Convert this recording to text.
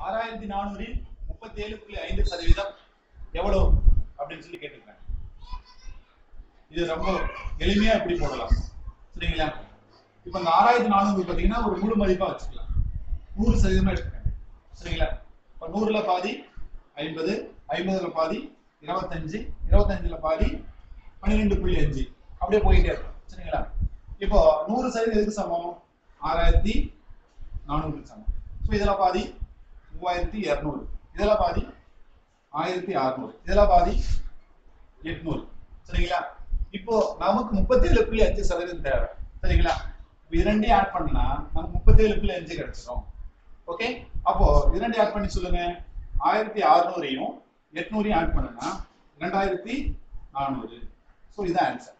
ஆறாயிரத்தி நானூறில் முப்பத்தி ஏழு புள்ளி ஐந்து சதவீதம் எவ்வளவு அப்படின்னு சொல்லி கேட்டுக்கிறேன் இது ரொம்ப எளிமையா இப்படி போடலாம் சரிங்களா இப்ப இந்த ஆறாயிரத்தி நானூறு பாத்தீங்கன்னா ஒரு முழு மதிப்பா வச்சுக்கலாம் நூறு சதவீதமா எடுத்துக்கங்க சரிங்களா இப்ப நூறுல பாதி ஐம்பது ஐம்பதுல பாதி இருபத்தஞ்சு இருபத்தஞ்சுல பாதி பன்னிரெண்டு புள்ளி அஞ்சு அப்படியே போயிட்டே இருக்கும் சரிங்களா இப்போ நூறு சதவீதம் எதுக்கு சமம் ஆறாயிரத்தி நானூறுக்கு சமம் ஸோ இதில் பாதி மூவாயிரத்தி இரநூறு இதில் பாதி ஆயிரத்தி அறுநூறு இதில் பாதி எட்நூறு சரிங்களா இப்போ நமக்கு முப்பத்தேழு புள்ளி அஞ்சு சதவீதம் தேவை சரிங்களா இப்போ இரண்டையும் ஆட் பண்ணா நமக்கு முப்பத்தேழு புள்ளி அஞ்சு கிடைச்சிரும் ஓகே அப்போ இரண்டையும் ஆட் பண்ணி சொல்லுங்க ஆயிரத்தி அறுநூறையும் எட்நூறையும் ஆட் பண்ணுனா ரெண்டாயிரத்தி நானூறு ஸோ இதான் ஆன்சர்